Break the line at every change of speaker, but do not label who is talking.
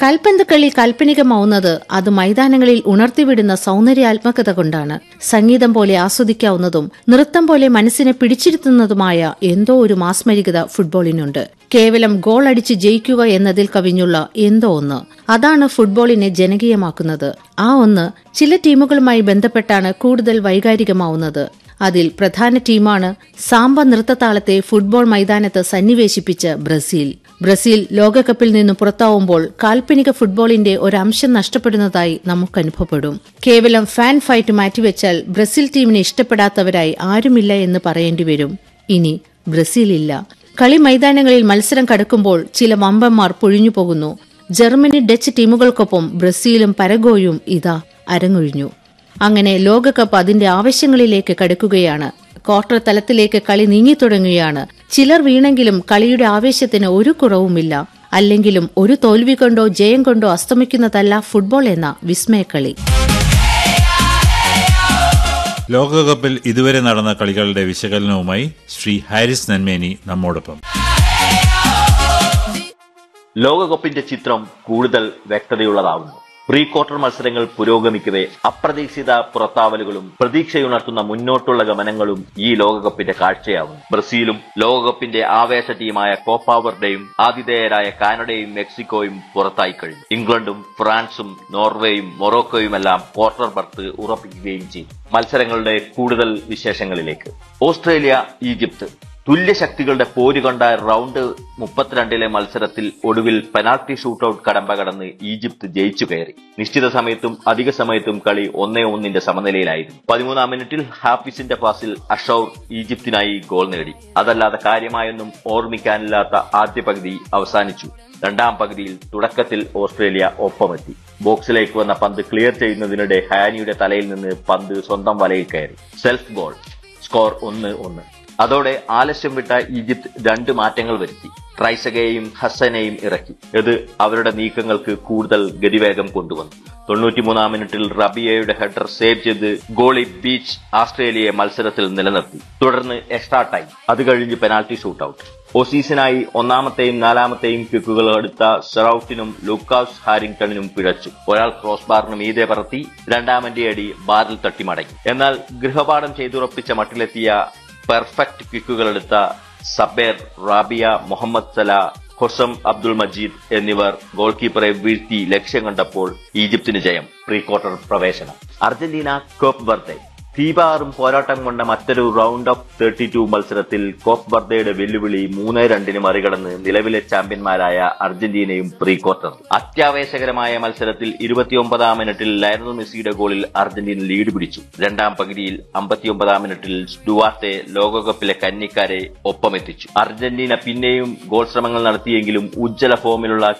കൽപ്പന്ത് കളി കാൽപ്പനികമാവുന്നത് അത് മൈതാനങ്ങളിൽ ഉണർത്തിവിടുന്ന സൗന്ദര്യാത്മകത കൊണ്ടാണ് സംഗീതം പോലെ ആസ്വദിക്കാവുന്നതും നൃത്തം പോലെ മനസ്സിനെ പിടിച്ചിരുത്തുന്നതുമായ എന്തോ ഒരു മാസ്മരികത ഫുട്ബോളിനുണ്ട് കേവലം ഗോൾ അടിച്ച് ജയിക്കുക എന്നതിൽ കവിഞ്ഞുള്ള എന്തോ ഒന്ന് അതാണ് ഫുട്ബോളിനെ ജനകീയമാക്കുന്നത് ആ ഒന്ന് ചില ടീമുകളുമായി ബന്ധപ്പെട്ടാണ് കൂടുതൽ വൈകാരികമാവുന്നത് അതിൽ പ്രധാന ടീമാണ് സാമ്പ നൃത്തതാളത്തെ ഫുട്ബോൾ മൈതാനത്ത് സന്നിവേശിപ്പിച്ച ബ്രസീൽ ബ്രസീൽ ലോകകപ്പിൽ നിന്ന് പുറത്താവുമ്പോൾ കാൽപ്പനിക ഫുട്ബോളിന്റെ ഒരംശം നഷ്ടപ്പെടുന്നതായി നമുക്ക് അനുഭവപ്പെടും കേവലം ഫാൻ ഫൈറ്റ് മാറ്റിവെച്ചാൽ ബ്രസീൽ ടീമിനെ ഇഷ്ടപ്പെടാത്തവരായി ആരുമില്ല എന്ന് പറയേണ്ടി വരും ഇനി ബ്രസീൽ ഇല്ല കളി മൈതാനങ്ങളിൽ മത്സരം കടക്കുമ്പോൾ ചില വമ്പന്മാർ പൊഴിഞ്ഞു പോകുന്നു ജർമ്മനി ഡച്ച് ടീമുകൾക്കൊപ്പം ബ്രസീലും പരഗോയും ഇതാ അരങ്ങൊഴിഞ്ഞു അങ്ങനെ ലോകകപ്പ് അതിന്റെ ആവശ്യങ്ങളിലേക്ക് കടക്കുകയാണ് ക്വാർട്ടർ തലത്തിലേക്ക് കളി നീങ്ങിത്തുടങ്ങുകയാണ് ചിലർ വീണെങ്കിലും കളിയുടെ ആവേശത്തിന് ഒരു കുറവുമില്ല അല്ലെങ്കിലും ഒരു തോൽവി കൊണ്ടോ ജയം കൊണ്ടോ അസ്തമിക്കുന്നതല്ല ഫുട്ബോൾ എന്ന വിസ്മയക്കളി
ലോകകപ്പിൽ ഇതുവരെ നടന്ന കളികളുടെ വിശകലനവുമായി ശ്രീ ഹാരിസ് നന്മേനി നമ്മോടൊപ്പം
ലോകകപ്പിന്റെ ചിത്രം കൂടുതൽ വ്യക്തതയുള്ളതാവുന്നു പ്രീ ക്വാർട്ടർ മത്സരങ്ങൾ പുരോഗമിക്കവേ അപ്രതീക്ഷിത പുറത്താവലുകളും പ്രതീക്ഷയുണർത്തുന്ന മുന്നോട്ടുള്ള ഗമനങ്ങളും ഈ ലോകകപ്പിന്റെ കാഴ്ചയാവുന്നു ബ്രസീലും ലോകകപ്പിന്റെ ആവേശ ടീമായ കോപ്പാവർഡയും ആതിഥേയരായ കാനഡയും മെക്സിക്കോയും പുറത്തായി കഴിഞ്ഞു ഇംഗ്ലണ്ടും ഫ്രാൻസും നോർവേയും മൊറോക്കോയുമെല്ലാം ക്വാർട്ടർ ബർത്ത് ഉറപ്പിക്കുകയും ചെയ്തു മത്സരങ്ങളുടെ കൂടുതൽ വിശേഷങ്ങളിലേക്ക് ഓസ്ട്രേലിയ ഈജിപ്ത് തുല്യശക്തികളുടെ പോര് കണ്ട റൗണ്ട് മുപ്പത്തിരണ്ടിലെ മത്സരത്തിൽ ഒടുവിൽ പെനാൽറ്റി ഷൂട്ടൌട്ട് കടമ്പ കടന്ന് ഈജിപ്ത് ജയിച്ചു കയറി നിശ്ചിത സമയത്തും അധിക സമയത്തും കളി ഒന്നേ ഒന്നിന്റെ സമനിലയിലായിരുന്നു പതിമൂന്നാം മിനിറ്റിൽ ഹാഫിസിന്റെ പാസിൽ അഷൌർ ഈജിപ്തിനായി ഗോൾ നേടി അതല്ലാതെ കാര്യമായൊന്നും ഓർമ്മിക്കാനില്ലാത്ത ആദ്യ പകുതി അവസാനിച്ചു രണ്ടാം പകുതിയിൽ തുടക്കത്തിൽ ഓസ്ട്രേലിയ ഒപ്പമെത്തി ബോക്സിലേക്ക് വന്ന പന്ത് ക്ലിയർ ചെയ്യുന്നതിനിടെ ഹാനിയുടെ തലയിൽ നിന്ന് പന്ത് സ്വന്തം വലയിൽ കയറി സെൽഫ് ഗോൾ സ്കോർ ഒന്ന് ഒന്ന് അതോടെ ആലസ്യം വിട്ട ഈജിപ്ത് രണ്ട് മാറ്റങ്ങൾ വരുത്തി ട്രൈസഗയെയും ഹസനെയും ഇറക്കി ഇത് അവരുടെ നീക്കങ്ങൾക്ക് കൂടുതൽ ഗതിവേഗം കൊണ്ടുവന്നു തൊണ്ണൂറ്റിമൂന്നാം മിനിറ്റിൽ റബിയയുടെ ഹെഡർ സേവ് ചെയ്ത് ഗോളി ബീച്ച് ആസ്ട്രേലിയയെ മത്സരത്തിൽ നിലനിർത്തി തുടർന്ന് എക്സ്ട്രാ ടൈം അത് കഴിഞ്ഞ് പെനാൽറ്റി ഷൂട്ടൌട്ട് ഓസീസിനായി ഒന്നാമത്തെയും നാലാമത്തെയും കിക്കുകൾ എടുത്ത സെറൌട്ടിനും ലൂക്കാസ് ഹാരിങ്ടണിനും പിഴച്ചു ഒരാൾ ക്രോസ് ബാറിന് മീതെ പറത്തി രണ്ടാമന്റെ അടി ബാറിൽ തട്ടി മടങ്ങി എന്നാൽ ഗൃഹപാഠം ചെയ്തുറപ്പിച്ച മട്ടിലെത്തിയ പെർഫെക്റ്റ് കിക്കുകളെടുത്ത Saber Rabia Mohamed Salah Hossam Abdul Majeed എന്നിവർ ഗോൾ കീപ്പറെ വീഴ്ത്തി ലക്ഷ്യം കണ്ടപ്പോൾ ഈജിപ്തിന് ജയം പ്രീ ക്വാർട്ടർ പ്രവേശനം അർജന്റീന കോപ്പ് ബർത്തെ തീപാറും പോരാട്ടം കൊണ്ട മറ്റൊരു റൗണ്ട് ഓഫ് തേർട്ടി ടു മത്സരത്തിൽ കോപ്പ് ബർദയുടെ വെല്ലുവിളി മൂന്ന് രണ്ടിന് മറികടന്ന് നിലവിലെ ചാമ്പ്യന്മാരായ അർജന്റീനയും പ്രീ ക്വാർട്ടർ അത്യാവേശകരമായ മത്സരത്തിൽ ഇരുപത്തിയൊമ്പതാം മിനിറ്റിൽ ലയണൽ മെസ്സിയുടെ ഗോളിൽ അർജന്റീന ലീഡ് പിടിച്ചു രണ്ടാം പകുതിയിൽ അമ്പത്തിയൊമ്പതാം മിനിറ്റിൽ ഡുവാർട്ടെ ലോകകപ്പിലെ കന്നിക്കാരെ ഒപ്പമെത്തിച്ചു അർജന്റീന പിന്നെയും ഗോൾ ശ്രമങ്ങൾ നടത്തിയെങ്കിലും ഉജ്ജ്വല ഫോമിലുള്ള